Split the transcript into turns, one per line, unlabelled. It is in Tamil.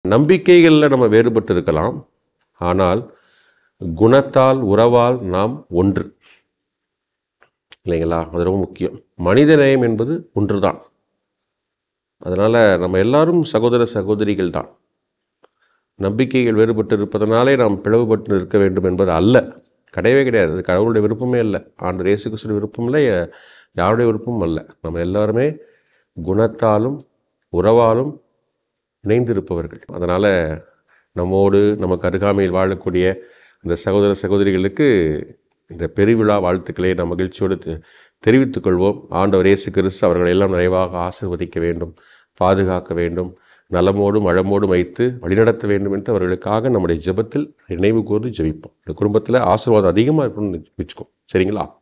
நம்பிக்கைகளில் நம்ம வேறுபட்டு இருக்கலாம் ஆனால் குணத்தால் உறவால் நாம் ஒன்று இல்லைங்களா அது ரொம்ப முக்கியம் மனித நேயம் என்பது ஒன்றுதான் அதனால் நம்ம எல்லாரும் சகோதர சகோதரிகள் தான் நம்பிக்கைகள் வேறுபட்டு இருப்பதனாலே நாம் பிளவுபட்டு இருக்க வேண்டும் என்பது அல்ல கிடையவே கிடையாது அது கடவுளுடைய விருப்பமே இல்லை ஆண்டு இயேசு கிறிஸ்துவின் விருப்பம் இல்லை யா- யாருடைய விருப்பமும் அல்ல நம்ம எல்லாருமே குணத்தாலும் உறவாலும் இணைந்திருப்பவர்கள் அதனால் நம்மோடு நமக்கு அருகாமையில் வாழக்கூடிய இந்த சகோதர சகோதரிகளுக்கு இந்த பெருவிழா வாழ்த்துக்களை நாம் மகிழ்ச்சியோடு தெ- தெரிவித்துக் கொள்வோம் ஆண்டவர் இயேசு கிறிஸ்து அவர்களை எல்லாம் நிறைவாக ஆசீர்வதிக்க வேண்டும் பாதுகாக்க வேண்டும் நலமோடும் வளமோடும் வைத்து வழிநடத்த வேண்டும் என்று அவர்களுக்காக நம்முடைய ஜெபத்தில் நினைவு கூர்ந்து ஜெபிப்போம் இந்த குடும்பத்தில் ஆசீர்வாதம் அதிகமாக இருக்கணும்னு வச்சுக்கோ சரிங்களா